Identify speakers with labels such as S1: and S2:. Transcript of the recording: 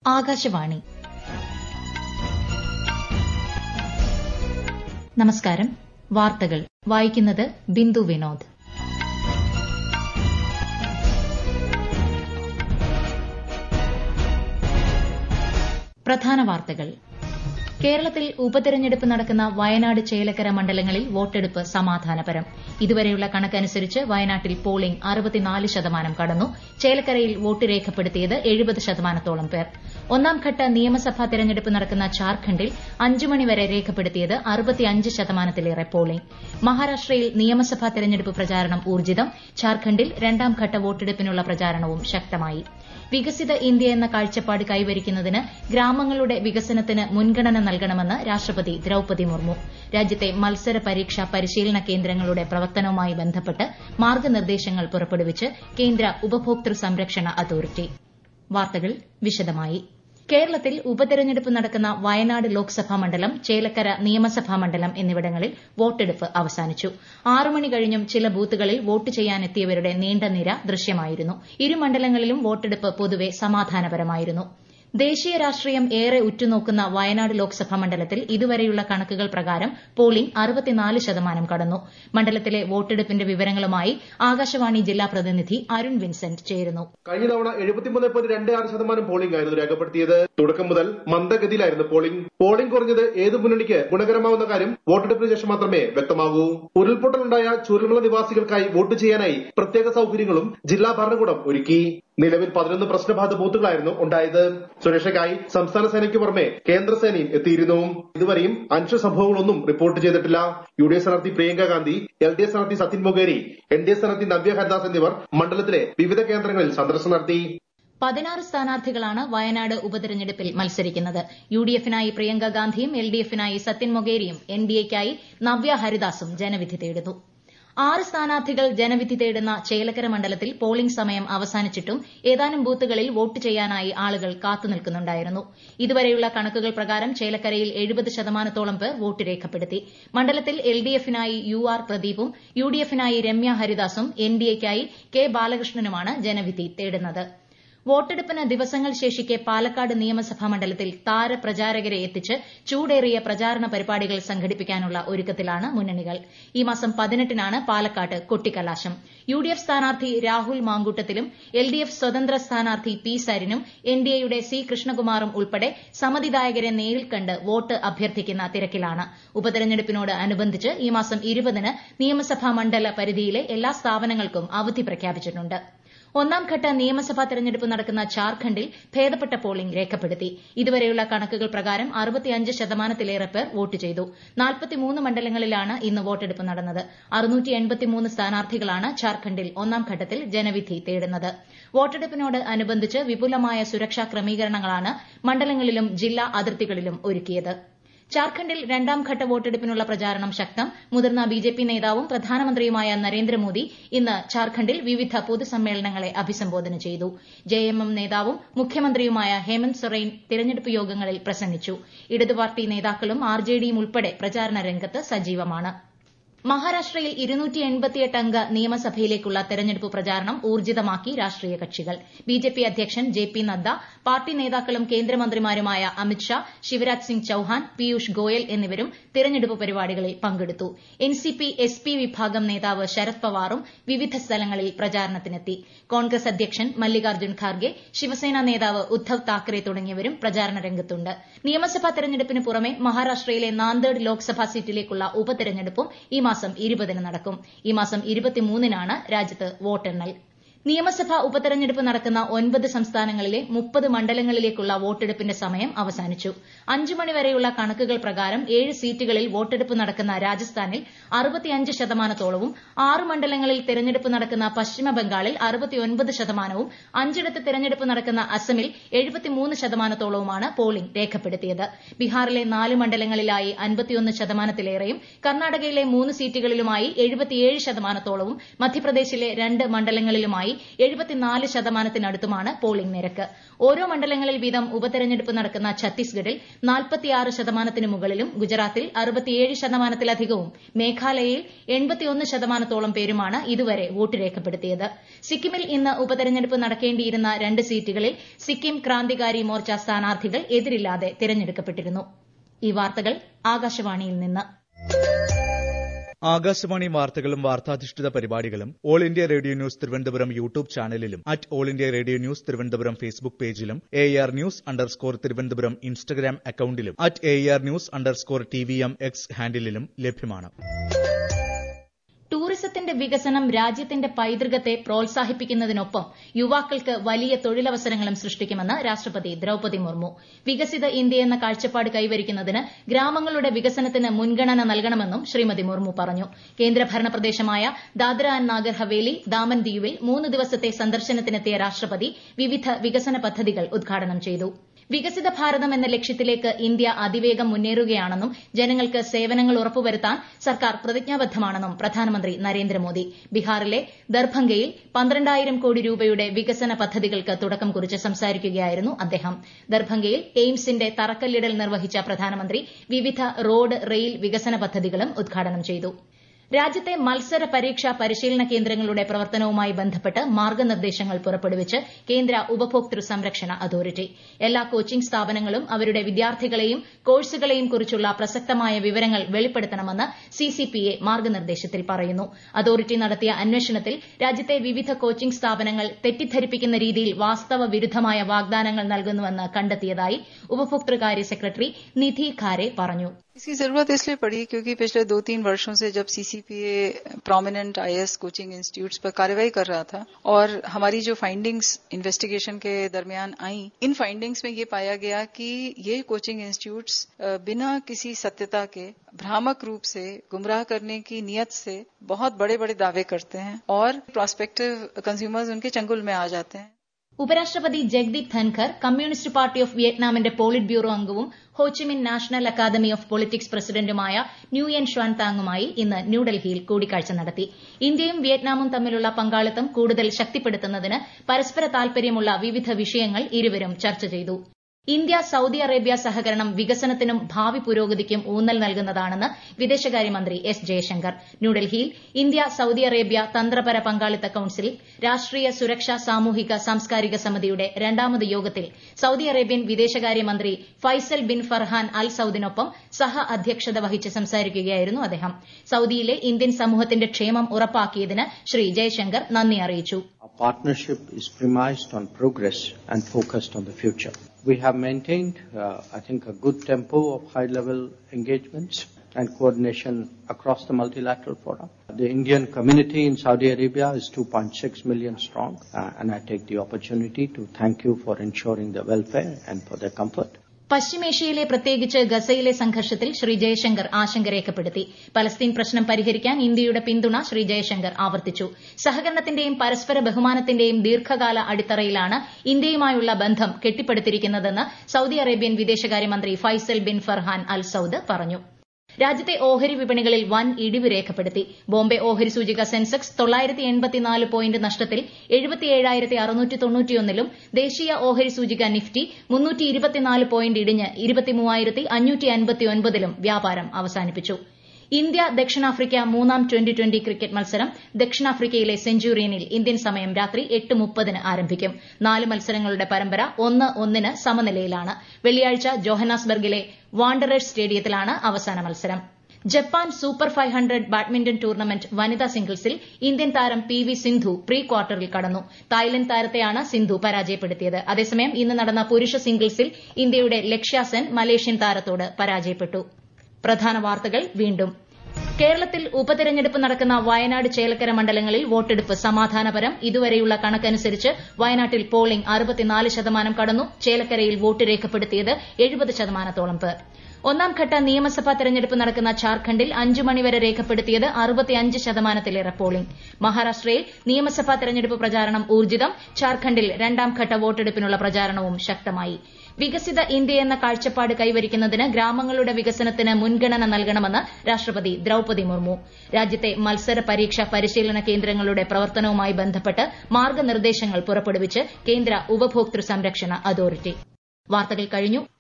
S1: ആകാശവാണി നമസ്കാരം വാർത്തകൾ വായിക്കുന്നത് ബിന്ദു വിനോദ് പ്രധാന വാർത്തകൾ കേരളത്തിൽ ഉപതെരഞ്ഞെടുപ്പ് നടക്കുന്ന വയനാട് ചേലക്കര മണ്ഡലങ്ങളിൽ വോട്ടെടുപ്പ് സമാധാനപരം ഇതുവരെയുള്ള കണക്കനുസരിച്ച് വയനാട്ടിൽ പോളിംഗ് അറുപത്തിനാല് ശതമാനം കടന്നു ചേലക്കരയിൽ വോട്ട് രേഖപ്പെടുത്തിയത് എഴുപത് ശതമാനത്തോളം പേർ ഒന്നാംഘട്ട നിയമസഭാ തെരഞ്ഞെടുപ്പ് നടക്കുന്ന ഝാർഖണ്ഡിൽ അഞ്ചു മണിവരെ രേഖപ്പെടുത്തിയത് അറുപത്തിയഞ്ച് ശതമാനത്തിലേറെ പോളിംഗ് മഹാരാഷ്ട്രയിൽ നിയമസഭാ തെരഞ്ഞെടുപ്പ് പ്രചാരണം ഊർജ്ജിതം ഝാർഖണ്ഡിൽ രണ്ടാംഘട്ട വോട്ടെടുപ്പിനുള്ള പ്രചാരണവും ശക്തമായി വികസിത ഇന്ത്യ എന്ന കാഴ്ചപ്പാട് കൈവരിക്കുന്നതിന് ഗ്രാമങ്ങളുടെ വികസനത്തിന് മുൻഗണന നൽകണമെന്ന് രാഷ്ട്രപതി ദ്രൌപതി മുർമു രാജ്യത്തെ മത്സര പരീക്ഷാ പരിശീലന കേന്ദ്രങ്ങളുടെ പ്രവർത്തനവുമായി ബന്ധപ്പെട്ട് മാർഗനിർദ്ദേശങ്ങൾ പുറപ്പെടുവിച്ച് കേന്ദ്ര ഉപഭോക്തൃ സംരക്ഷണ അതോറിറ്റി വാർത്തകൾ വിശദമായി കേരളത്തിൽ ഉപതെരഞ്ഞെടുപ്പ് നടക്കുന്ന വയനാട് ലോക്സഭാ മണ്ഡലം ചേലക്കര നിയമസഭാ മണ്ഡലം എന്നിവിടങ്ങളിൽ വോട്ടെടുപ്പ് അവസാനിച്ചു ആറ് മണി കഴിഞ്ഞും ചില ബൂത്തുകളിൽ വോട്ട് ചെയ്യാനെത്തിയവരുടെ നീണ്ട നിര ദൃശ്യമായിരുന്നു ഇരു മണ്ഡലങ്ങളിലും വോട്ടെടുപ്പ് പൊതുവെ സമാധാനപരമായിരുന്നു ദേശീയ രാഷ്ട്രീയം ഏറെ ഉറ്റുനോക്കുന്ന വയനാട് ലോക്സഭാ മണ്ഡലത്തിൽ ഇതുവരെയുള്ള കണക്കുകൾ പ്രകാരം പോളിംഗ് അറുപത്തിനാല് ശതമാനം കടന്നു മണ്ഡലത്തിലെ വോട്ടെടുപ്പിന്റെ വിവരങ്ങളുമായി ആകാശവാണി ജില്ലാ പ്രതിനിധി അരുൺ വിൻസെന്റ് ചേരുന്നു
S2: കഴിഞ്ഞ തവണ എഴുപത്തിമൂന്ന് പോയിന്റ് രണ്ട് ആറ് ശതമാനം പോളിംഗ് ആയിരുന്നു രേഖപ്പെടുത്തിയത് തുടക്കം മുതൽ മന്ദഗതിയിലായിരുന്നു പോളിംഗ് പോളിംഗ് കുറഞ്ഞത് ഏത് മുന്നണിക്ക് ഗുണകരമാവുന്ന കാര്യം വോട്ടെടുപ്പിന് ശേഷം മാത്രമേ വ്യക്തമാകൂ ഉരുൾപൊട്ടലുണ്ടായ ചുരുൾമല നിവാസികൾക്കായി വോട്ട് ചെയ്യാനായി പ്രത്യേക സൌകര്യങ്ങളും ജില്ലാ ഭരണകൂടം ഒരുക്കി നിലവിൽ പതിനൊന്ന് പ്രശ്നബാധ ബൂത്തുകളായിരുന്നു ഉണ്ടായത് സുരക്ഷയ്ക്കായി സംസ്ഥാന സേനയ്ക്ക് പുറമെ കേന്ദ്രസേനയും എത്തിയിരുന്നു ഇതുവരെയും അനിഷ്ട സംഭവങ്ങളൊന്നും റിപ്പോർട്ട് ചെയ്തിട്ടില്ല യു ഡി എഫ് സ്ഥാനാർത്ഥി Priyanka Gandhi L D F സ്ഥാനാർത്ഥി Sathyan Mokeri N D F സ്ഥാനാർത്ഥി നവ്യ ഹരിദാസ് എന്നിവർ മണ്ഡലത്തിലെ വിവിധ കേന്ദ്രങ്ങളിൽ സന്ദർശനം നടത്തി
S1: പതിനാറ് സ്ഥാനാർത്ഥികളാണ് വയനാട് ഉപതെരഞ്ഞെടുപ്പിൽ മത്സരിക്കുന്നത് യു ഡി എഫിനായി പ്രിയങ്ക ഗാന്ധിയും എൽ ഡി എഫിനായി സത്യൻ മൊഗേരിയും എൻ ഡി എക്കായി നവ്യ ഹരിദാസും ജനവിധി തേടുന്നു ആറ് സ്ഥാനാർത്ഥികൾ ജനവിധി തേടുന്ന ചേലക്കര മണ്ഡലത്തിൽ പോളിംഗ് സമയം അവസാനിച്ചിട്ടും ഏതാനും ബൂത്തുകളിൽ വോട്ട് ചെയ്യാനായി ആളുകൾ കാത്തുനിൽക്കുന്നുണ്ടായിരുന്നു ഇതുവരെയുള്ള കണക്കുകൾ പ്രകാരം ചേലക്കരയിൽ എഴുപത് ശതമാനത്തോളം പേർ വോട്ട് രേഖപ്പെടുത്തി മണ്ഡലത്തിൽ എൽ ഡി എഫിനായി യു ആർ പ്രദീപും യു ഡി എഫിനായി രമ്യ ഹരിദാസും എൻ ഡി എക്കായി കെ ബാലകൃഷ്ണനുമാണ് ജനവിധി തേടുന്നത് വോട്ടെടുപ്പിന് ദിവസങ്ങൾ ശേഷിക്കെ പാലക്കാട് നിയമസഭാ മണ്ഡലത്തിൽ താരപ്രചാരകരെ എത്തിച്ച് ചൂടേറിയ പ്രചാരണ പരിപാടികൾ സംഘടിപ്പിക്കാനുള്ള ഒരുക്കത്തിലാണ് മുന്നണികൾ ഈ മാസം പതിനെട്ടിനാണ് പാലക്കാട്ട് കൊട്ടിക്കലാശം യു ഡി എഫ് സ്ഥാനാർത്ഥി രാഹുൽ മാങ്കൂട്ടത്തിലും എൽ ഡി എഫ് സ്വതന്ത്ര സ്ഥാനാർത്ഥി പി സരിനും എൻ ഡി എയുടെ സി കൃഷ്ണകുമാറും ഉൾപ്പെടെ സമ്മതിദായകരെ നേരിൽ കണ്ട് വോട്ട് അഭ്യർത്ഥിക്കുന്ന തിരക്കിലാണ് ഉപതെരഞ്ഞെടുപ്പിനോട് അനുബന്ധിച്ച് ഈ മാസം ഇരുപതിന് നിയമസഭാ മണ്ഡല പരിധിയിലെ എല്ലാ സ്ഥാപനങ്ങൾക്കും അവധി പ്രഖ്യാപിച്ചിട്ടുണ്ട് ഒന്നാംഘട്ട നിയമസഭാ തെരഞ്ഞെടുപ്പ് നടക്കുന്ന ഝാർഖണ്ഡിൽ ഭേദപ്പെട്ട പോളിംഗ് രേഖപ്പെടുത്തി ഇതുവരെയുള്ള കണക്കുകൾ പ്രകാരം അറുപത്തിയഞ്ച് ശതമാനത്തിലേറെ പേർ വോട്ട് ചെയ്തു നാൽപ്പത്തിമൂന്ന് മണ്ഡലങ്ങളിലാണ് ഇന്ന് വോട്ടെടുപ്പ് നടന്നത് അറുന്നൂറ്റി എൺപത്തിമൂന്ന് സ്ഥാനാർത്ഥികളാണ് ഝാർഖണ്ഡിൽ ഒന്നാം ഘട്ടത്തിൽ ജനവിധി തേടുന്നത് വോട്ടെടുപ്പിനോട് അനുബന്ധിച്ച് വിപുലമായ സുരക്ഷാ ക്രമീകരണങ്ങളാണ് മണ്ഡലങ്ങളിലും ജില്ലാ അതിർത്തികളിലും ഒരുക്കിയത് ജാർഖണ്ഡിൽ രണ്ടാംഘട്ട വോട്ടെടുപ്പിനുള്ള പ്രചാരണം ശക്തം മുതിർന്ന ബിജെപി നേതാവും പ്രധാനമന്ത്രിയുമായ നരേന്ദ്രമോദി ഇന്ന് ജാർഖണ്ഡിൽ വിവിധ പൊതുസമ്മേളനങ്ങളെ അഭിസംബോധന ചെയ്തു ജെഎംഎം നേതാവും മുഖ്യമന്ത്രിയുമായ ഹേമന്ത് സൊറൈൻ തിരഞ്ഞെടുപ്പ് യോഗങ്ങളിൽ പ്രസംഗിച്ചു ഇടതു പാർട്ടി നേതാക്കളും ആർജെഡിയും ഉൾപ്പെടെ പ്രചാരണ രംഗത്ത് സജീവമാണ് മഹാരാഷ്ട്രയിൽ ഇരുന്നൂറ്റി എൺപത്തിയെട്ട് അംഗ നിയമസഭയിലേക്കുള്ള തെരഞ്ഞെടുപ്പ് പ്രചാരണം ഊർജ്ജിതമാക്കി രാഷ്ട്രീയ കക്ഷികൾ ബിജെപി അധ്യക്ഷൻ ജെ പി നദ്ദ പാർട്ടി നേതാക്കളും കേന്ദ്രമന്ത്രിമാരുമായ അമിത്ഷാ ശിവരാജ് സിംഗ് ചൌഹാൻ പീയൂഷ് ഗോയൽ എന്നിവരും തെരഞ്ഞെടുപ്പ് പരിപാടികളിൽ പങ്കെടുത്തു എൻസിപി എസ് പി വിഭാഗം നേതാവ് ശരത് പവാറും വിവിധ സ്ഥലങ്ങളിൽ പ്രചാരണത്തിനെത്തി കോൺഗ്രസ് അധ്യക്ഷൻ മല്ലികാർജ്ജുൻ ഖാർഗെ ശിവസേന നേതാവ് ഉദ്ധവ് താക്കറെ തുടങ്ങിയവരും പ്രചാരണ രംഗത്തുണ്ട് നിയമസഭാ തെരഞ്ഞെടുപ്പിന് പുറമെ മഹാരാഷ്ട്രയിലെ നാന്ദേഡ് ലോക്സഭാ സീറ്റിലേക്കുള്ള ഉപതെരഞ്ഞെടുപ്പും ഈ മാസം ഇരുപതിന് നടക്കും ഈ മാസം ഇരുപത്തിമൂന്നിനാണ് രാജ്യത്ത് വോട്ടെണ്ണൽ നിയമസഭാ ഉപതെരഞ്ഞെടുപ്പ് നടക്കുന്ന ഒൻപത് സംസ്ഥാനങ്ങളിലെ മുപ്പത് മണ്ഡലങ്ങളിലേക്കുള്ള വോട്ടെടുപ്പിന്റെ സമയം അവസാനിച്ചു അഞ്ചു മണിവരെയുള്ള കണക്കുകൾ പ്രകാരം ഏഴ് സീറ്റുകളിൽ വോട്ടെടുപ്പ് നടക്കുന്ന രാജസ്ഥാനിൽ അറുപത്തിയഞ്ച് ശതമാനത്തോളവും ആറ് മണ്ഡലങ്ങളിൽ തെരഞ്ഞെടുപ്പ് നടക്കുന്ന പശ്ചിമ ബംഗാളിൽ അറുപത്തിയൊൻപത് ശതമാനവും അഞ്ചിടത്ത് തെരഞ്ഞെടുപ്പ് നടക്കുന്ന അസമിൽ എഴുപത്തിമൂന്ന് ശതമാനത്തോളവുമാണ് പോളിംഗ് രേഖപ്പെടുത്തിയത് ബീഹാറിലെ നാല് മണ്ഡലങ്ങളിലായി അൻപത്തിയൊന്ന് ശതമാനത്തിലേറെയും കർണാടകയിലെ മൂന്ന് സീറ്റുകളിലുമായി എഴുപത്തിയേഴ് ശതമാനത്തോളവും മധ്യപ്രദേശിലെ രണ്ട് മണ്ഡലങ്ങളിലുമായി എഴുപത്തിനാല് ശതമാനത്തിനടുത്തുമാണ് പോളിംഗ് നിരക്ക് ഓരോ മണ്ഡലങ്ങളിൽ വീതം ഉപതെരഞ്ഞെടുപ്പ് നടക്കുന്ന ഛത്തീസ്ഗഡിൽ നാൽപ്പത്തിയാറ് ശതമാനത്തിന് മുകളിലും ഗുജറാത്തിൽ അറുപത്തിയേഴ് ശതമാനത്തിലധികവും മേഘാലയയിൽ എൺപത്തിയൊന്ന് ശതമാനത്തോളം പേരുമാണ് ഇതുവരെ വോട്ട് രേഖപ്പെടുത്തിയത് സിക്കിമിൽ ഇന്ന് ഉപതെരഞ്ഞെടുപ്പ് നടക്കേണ്ടിയിരുന്ന രണ്ട് സീറ്റുകളിൽ സിക്കിം ക്രാന്തികാരി മോർച്ച സ്ഥാനാർത്ഥികൾ എതിരില്ലാതെ തിരഞ്ഞെടുക്കപ്പെട്ടിരുന്നു ഈ വാർത്തകൾ ആകാശവാണിയിൽ നിന്ന്
S3: ആകാശവാണി വാർത്തകളും വാർത്താധിഷ്ഠിത പരിപാടികളും all India radio news Thiruvananthapuram YouTube ചാനലിലും at all India radio news Thiruvananthapuram Facebook പേജിലും A R news underscore Thiruvananthapuram Instagram അക്കൌണ്ടിലും at A R news underscore T V M X ഹാൻഡിലും ലഭ്യമാണ്
S1: ടൂറിസത്തിന്റെ വികസനം രാജ്യത്തിന്റെ പൈതൃകത്തെ പ്രോത്സാഹിപ്പിക്കുന്നതിനൊപ്പം യുവാക്കൾക്ക് വലിയ തൊഴിലവസരങ്ങളും സൃഷ്ടിക്കുമെന്ന് രാഷ്ട്രപതി ദ്രൌപതി മുർമു വികസിത ഇന്ത്യ എന്ന കാഴ്ചപ്പാട് കൈവരിക്കുന്നതിന് ഗ്രാമങ്ങളുടെ വികസനത്തിന് മുൻഗണന നൽകണമെന്നും ശ്രീമതി മുർമു പറഞ്ഞു കേന്ദ്രഭരണ പ്രദേശമായ ദാദ്ര ആൻഡ് നാഗർ ഹവേലി ദാമൻ ദിയുവിൽ മൂന്ന് ദിവസത്തെ സന്ദർശനത്തിനെത്തിയ രാഷ്ട്രപതി വിവിധ വികസന പദ്ധതികൾ ഉദ്ഘാടനം ചെയ്തു വികസിത ഭാരതം എന്ന ലക്ഷ്യത്തിലേക്ക് ഇന്ത്യ അതിവേഗം മുന്നേറുകയാണെന്നും ജനങ്ങൾക്ക് സേവനങ്ങൾ ഉറപ്പുവരുത്താൻ സർക്കാർ പ്രതിജ്ഞാബദ്ധമാണെന്നും പ്രധാനമന്ത്രി നരേന്ദ്രമോദി ബീഹാറിലെ ദർഭംഗയിൽ പന്ത്രണ്ടായിരം കോടി രൂപയുടെ വികസന പദ്ധതികൾക്ക് തുടക്കം കുറിച്ച് സംസാരിക്കുകയായിരുന്നു അദ്ദേഹം ദർഭംഗയിൽ എയിംസിന്റെ തറക്കല്ലിടൽ നിർവഹിച്ച പ്രധാനമന്ത്രി വിവിധ റോഡ് റെയിൽ വികസന പദ്ധതികളും ഉദ്ഘാടനം ചെയ്തു രാജ്യത്തെ മത്സര പരീക്ഷാ പരിശീലന കേന്ദ്രങ്ങളുടെ പ്രവർത്തനവുമായി ബന്ധപ്പെട്ട് മാർഗനിർദ്ദേശങ്ങൾ പുറപ്പെടുവിച്ച് കേന്ദ്ര ഉപഭോക്തൃ സംരക്ഷണ അതോറിറ്റി എല്ലാ കോച്ചിംഗ് സ്ഥാപനങ്ങളും അവരുടെ വിദ്യാർത്ഥികളെയും കോഴ്സുകളെയും കുറിച്ചുള്ള പ്രസക്തമായ വിവരങ്ങൾ വെളിപ്പെടുത്തണമെന്ന് സിസിപിഎ മാർഗനിർദ്ദേശത്തിൽ പറയുന്നു അതോറിറ്റി നടത്തിയ അന്വേഷണത്തിൽ രാജ്യത്തെ വിവിധ കോച്ചിംഗ് സ്ഥാപനങ്ങൾ തെറ്റിദ്ധരിപ്പിക്കുന്ന രീതിയിൽ വാസ്തവ വിരുദ്ധമായ വാഗ്ദാനങ്ങൾ നൽകുന്നുവെന്ന് കണ്ടെത്തിയതായി ഉപഭോക്തൃകാര്യ സെക്രട്ടറി നിധി ഖാരെ പറഞ്ഞു
S4: इसकी जरूरत इसलिए पड़ी क्योंकि पिछले दो तीन वर्षों से जब CCPA prominent IAS coaching institutes पर कार्रवाई कर रहा था और हमारी जो फाइंडिंग्स इन्वेस्टिगेशन के दरमियान आई इन फाइंडिंग्स में ये पाया गया कि ये कोचिंग इंस्टीट्यूट्स बिना किसी सत्यता के भ्रामक रूप से गुमराह करने की नियत से बहुत बड़े बड़े दावे करते हैं और प्रोस्पेक्टिव कंज्यूमर्स उनके चंगुल में आ जाते हैं
S1: ഉപരാഷ്ട്രപതി Jagdeep Dhankhar communist party of വിയറ്റ്നാമിന്റെ പോളിറ്റ് ബ്യൂറോ അംഗവും Ho Chi Minh national academy of politics പ്രസിഡന്റുമായ ന്യൂയൻ ഷ്വാൻതാങ്ങുമായി ഇന്ന് ന്യൂഡൽഹിയിൽ കൂടിക്കാഴ്ച നടത്തി ഇന്ത്യയും വിയറ്റ്നാമും തമ്മിലുള്ള പങ്കാളിത്തം കൂടുതൽ ശക്തിപ്പെടുത്തുന്നതിന് പരസ്പര താൽപര്യമുള്ള വിവിധ വിഷയങ്ങൾ ഇരുവരും ചർച്ച ചെയ്തു ഇന്ത്യ സൌദി അറേബ്യ സഹകരണം വികസനത്തിനും ഭാവി പുരോഗതിക്കും ഊന്നൽ നൽകുന്നതാണെന്ന് വിദേശകാര്യമന്ത്രി എസ് ജയശങ്കർ ന്യൂഡൽഹിയിൽ ഇന്ത്യ സൌദി അറേബ്യ തന്ത്രപര പങ്കാളിത്ത കൌൺസിൽ രാഷ്ട്രീയ സുരക്ഷാ സാമൂഹിക സാംസ്കാരിക സമിതിയുടെ രണ്ടാമത് യോഗത്തിൽ സൌദി അറേബ്യൻ വിദേശകാര്യമന്ത്രി ഫൈസൽ ബിൻ ഫർഹാൻ അൽ സൌദിനൊപ്പം സഹ അധ്യക്ഷത വഹിച്ച് സംസാരിക്കുകയായിരുന്നു അദ്ദേഹം സൌദിയിലെ ഇന്ത്യൻ സമൂഹത്തിന്റെ ക്ഷേമം ഉറപ്പാക്കിയതിന് ശ്രീ ജയശങ്കർ നന്ദി അറിയിച്ചു
S5: Our partnership is premised on progress and focused on the future. We have maintained, uh, I think, a good tempo of high-level engagements and coordination across the multilateral forum. The Indian community in Saudi Arabia is 2.6 million strong, uh, and I take the opportunity to thank you for ensuring their welfare and for their comfort.
S1: പശ്ചിമേഷ്യയിലെ പ്രത്യേകിച്ച് ഗസയിലെ സംഘർഷത്തിൽ ശ്രീ ജയശങ്കർ ആശങ്ക രേഖപ്പെടുത്തി Palestine പ്രശ്നം പരിഹരിക്കാൻ ഇന്ത്യയുടെ പിന്തുണ ശ്രീ ജയശങ്കർ ആവർത്തിച്ചു സഹകരണത്തിന്റെയും പരസ്പര ബഹുമാനത്തിന്റെയും ദീർഘകാല അടിത്തറയിലാണ് ഇന്ത്യയുമായുള്ള ബന്ധം കെട്ടിപ്പടുത്തിരിക്കുന്നതെന്ന് സൌദി അറേബ്യൻ വിദേശകാര്യമന്ത്രി Faisal bin Farhan Al Saud പറഞ്ഞു രാജ്യത്തെ ഓഹരി വിപണികളിൽ വൻ ഇടിവ് രേഖപ്പെടുത്തി ബോംബെ ഓഹരി സൂചിക സെൻസെക്സ് തൊള്ളായിരത്തി എൺപത്തിനാല് പോയിന്റ് നഷ്ടത്തിൽ എഴുപത്തിയേഴായിരത്തി അറുന്നൂറ്റി തൊണ്ണൂറ്റിയൊന്നിലും ദേശീയ ഓഹരി സൂചിക നിഫ്റ്റി മുന്നൂറ്റി ഇരുപത്തിനാല് പോയിന്റ് ഇടിഞ്ഞ് ഇരുപത്തിമൂവായിരത്തി അഞ്ഞൂറ്റി അൻപത്തിയൊൻപതിലും വ്യാപാരം അവസാനിപ്പിച്ചു ഇന്ത്യ ദക്ഷിണാഫ്രിക്ക മൂന്നാം ട്വന്റി ട്വന്റി ക്രിക്കറ്റ് മത്സരം ദക്ഷിണാഫ്രിക്കയിലെ സെഞ്ചുറിയനിൽ ഇന്ത്യൻ സമയം രാത്രി എട്ട് മുപ്പതിന് ആരംഭിക്കും നാല് മത്സരങ്ങളുടെ പരമ്പര ഒന്ന് ഒന്നിന് സമനിലയിലാണ് വെള്ളിയാഴ്ച ജോഹനാസ്ബർഗിലെ വാണ്ടറേഴ്സ് സ്റ്റേഡിയത്തിലാണ് അവസാന മത്സരം Japan super five hundred badminton tournament വനിതാ സിംഗിൾസിൽ ഇന്ത്യൻ താരം പി വി സിന്ധു പ്രീ ക്വാർട്ടറിൽ കടന്നു തായ്ലൻഡ് താരത്തെയാണ് സിന്ധു പരാജയപ്പെടുത്തിയത് അതേസമയം ഇന്ന് നടന്ന പുരുഷ സിംഗിൾസിൽ ഇന്ത്യയുടെ ലക്ഷ്യ സെൻ മലേഷ്യൻ താരത്തോട് പരാജയപ്പെട്ടു പ്രധാന വാർത്തകൾ വീണ്ടും കേരളത്തിൽ ഉപതെരഞ്ഞെടുപ്പ് നടക്കുന്ന വയനാട് ചേലക്കര മണ്ഡലങ്ങളിൽ വോട്ടെടുപ്പ് സമാധാനപരം ഇതുവരെയുള്ള കണക്കനുസരിച്ച് വയനാട്ടിൽ പോളിംഗ് അറുപത്തിനാല് ശതമാനം കടന്നു ചേലക്കരയിൽ വോട്ട് രേഖപ്പെടുത്തിയത് എഴുപത് ശതമാനത്തോളം പേർ ഒന്നാം ഘട്ട നിയമസഭാ തെരഞ്ഞെടുപ്പ് നടക്കുന്ന ഝാർഖണ്ഡിൽ അഞ്ചു മണിവരെ രേഖപ്പെടുത്തിയത് അറുപത്തിയഞ്ച് ശതമാനത്തിലേറെ പോളിംഗ് മഹാരാഷ്ട്രയിൽ നിയമസഭാ തെരഞ്ഞെടുപ്പ് പ്രചാരണം ഊർജിതം ഝാർഖണ്ഡിൽ രണ്ടാം ഘട്ട വോട്ടെടുപ്പിനുള്ള പ്രചാരണവും ശക്തമായി വികസിത ഇന്ത്യ എന്ന കാഴ്ചപ്പാട് കൈവരിക്കുന്നതിന് ഗ്രാമങ്ങളുടെ വികസനത്തിന് മുൻഗണന നൽകണമെന്ന് രാഷ്ട്രപതി ദ്രൌപതി മുർമു രാജ്യത്തെ മത്സര പരീക്ഷാ പരിശീലന കേന്ദ്രങ്ങളുടെ പ്രവർത്തനവുമായി ബന്ധപ്പെട്ട് മാർഗനിർദ്ദേശങ്ങൾ പുറപ്പെടുവിച്ച് കേന്ദ്ര ഉപഭോക്തൃ സംരക്ഷണ അതോറിറ്റി വാർത്തകൾ കഴിഞ്ഞു